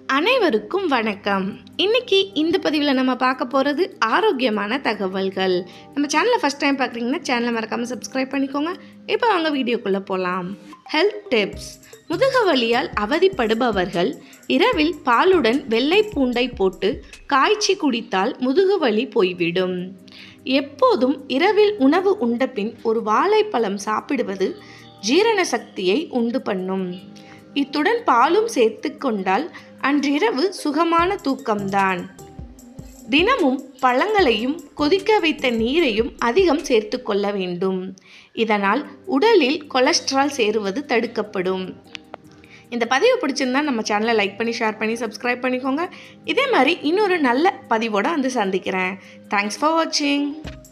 அனைவருக்கும் வணக்கம் இன்னைக்கு இந்த பதிவில் நம்ம பார்க்க போகிறது ஆரோக்கியமான தகவல்கள் நம்ம சேனலை ஃபஸ்ட் டைம் பார்க்குறீங்கன்னா சேனலை மறக்காமல் சப்ஸ்கிரைப் பண்ணிக்கோங்க இப்போ வாங்க வீடியோக்குள்ளே போகலாம் ஹெல்த் டிப்ஸ் முதுகு வலியால் அவதிப்படுபவர்கள் இரவில் பாலுடன் வெள்ளை பூண்டை போட்டு காய்ச்சி குடித்தால் முதுகு வலி போய்விடும் எப்போதும் இரவில் உணவு உண்ட பின் ஒரு வாழைப்பழம் சாப்பிடுவது ஜீரண சக்தியை உண்டு பண்ணும் இத்துடன் பாலும் சேர்த்து கொண்டால் அன்றிரவு சுகமான தூக்கம்தான் தினமும் பழங்களையும் கொதிக்க வைத்த நீரையும் அதிகம் சேர்த்து கொள்ள வேண்டும் இதனால் உடலில் கொலஸ்ட்ரால் சேருவது தடுக்கப்படும் இந்த பதிவு பிடிச்சிருந்தா நம்ம சேனலை லைக் பண்ணி ஷேர் பண்ணி சப்ஸ்கிரைப் பண்ணிக்கோங்க இதே மாதிரி இன்னொரு நல்ல பதிவோடு வந்து சந்திக்கிறேன் தேங்க்ஸ் ஃபார் வாட்சிங்